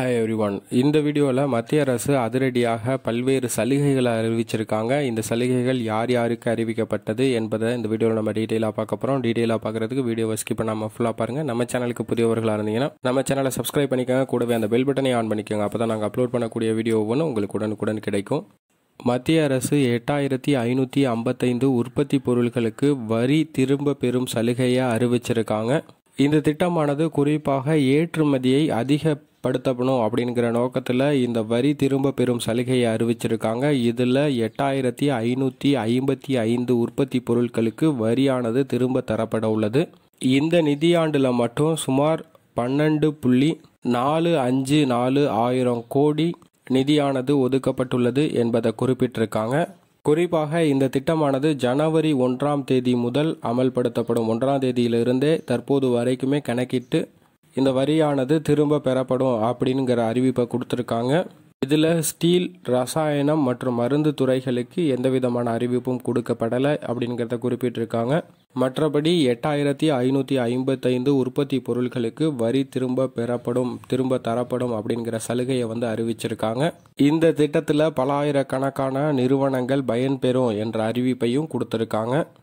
hi every one இந்த வீடியோவில் மத்திய அரசு அதிரடியாக பல்வேறு சலுகைகளை அறிவிச்சிருக்காங்க இந்த சலுகைகள் யார் யாருக்கு அறிவிக்கப்பட்டது என்பதை இந்த வீடியோவில் நம்ம டீட்டெயிலாக பார்க்க போகிறோம் டீட்டெயிலாக பார்க்குறதுக்கு வீடியோவை ஸ்கிப் பண்ணாமல் ஃபுல்லாக பாருங்கள் நம்ம சேனலுக்கு புதியவர்களாக இருந்தீங்கன்னா நம்ம சேனலை சப்ஸ்கிரைப் பண்ணிக்கோங்க கூடவே அந்த பெல் பட்டனை ஆன் பண்ணிக்கோங்க அப்போ தான் நாங்கள் அப்லோட் பண்ணக்கூடிய வீடியோ ஒவ்வொன்றும் உங்களுக்கு உடனுக்குடன் கிடைக்கும் மத்திய அரசு எட்டாயிரத்தி ஐநூற்றி ஐம்பத்தைந்து உற்பத்தி பொருட்களுக்கு வரி திரும்ப பெறும் சலுகையை அறிவிச்சிருக்காங்க இந்த திட்டமானது குறிப்பாக ஏற்றுமதியை அதிகப்படுத்தணும் அப்படிங்கிற நோக்கத்தில் இந்த வரி திரும்ப பெறும் சலுகையை அறிவிச்சிருக்காங்க இதில் எட்டாயிரத்தி ஐநூற்றி ஐம்பத்தி ஐந்து உற்பத்தி பொருட்களுக்கு வரியானது திரும்ப தரப்பட உள்ளது இந்த நிதியாண்டில் மட்டும் சுமார் பன்னெண்டு புள்ளி நாலு அஞ்சு நாலு ஆயிரம் கோடி நிதியானது ஒதுக்கப்பட்டுள்ளது என்பதை குறிப்பிட்டிருக்காங்க குறிப்பாக இந்த திட்டமானது ஜனவரி ஒன்றாம் தேதி முதல் அமல்படுத்தப்படும் ஒன்றாம் தேதியிலிருந்தே தற்போது வரைக்குமே கணக்கிட்டு இந்த வரியானது திரும்ப பெறப்படும் அப்படிங்கிற அறிவிப்பை கொடுத்துருக்காங்க இதில் ஸ்டீல் ரசாயனம் மற்றும் மருந்து துறைகளுக்கு எந்த விதமான அறிவிப்பும் கொடுக்கப்படலை அப்படிங்கிறத குறிப்பிட்டிருக்காங்க மற்றபடி எட்டாயிரத்தி ஐநூற்றி ஐம்பத்தைந்து உற்பத்தி பொருட்களுக்கு வரி திரும்ப பெறப்படும் திரும்ப தரப்படும் அப்படிங்கிற சலுகையை வந்து அறிவிச்சிருக்காங்க இந்த திட்டத்தில் பல ஆயிரக்கணக்கான நிறுவனங்கள் பயன்பெறும் என்ற அறிவிப்பையும் கொடுத்துருக்காங்க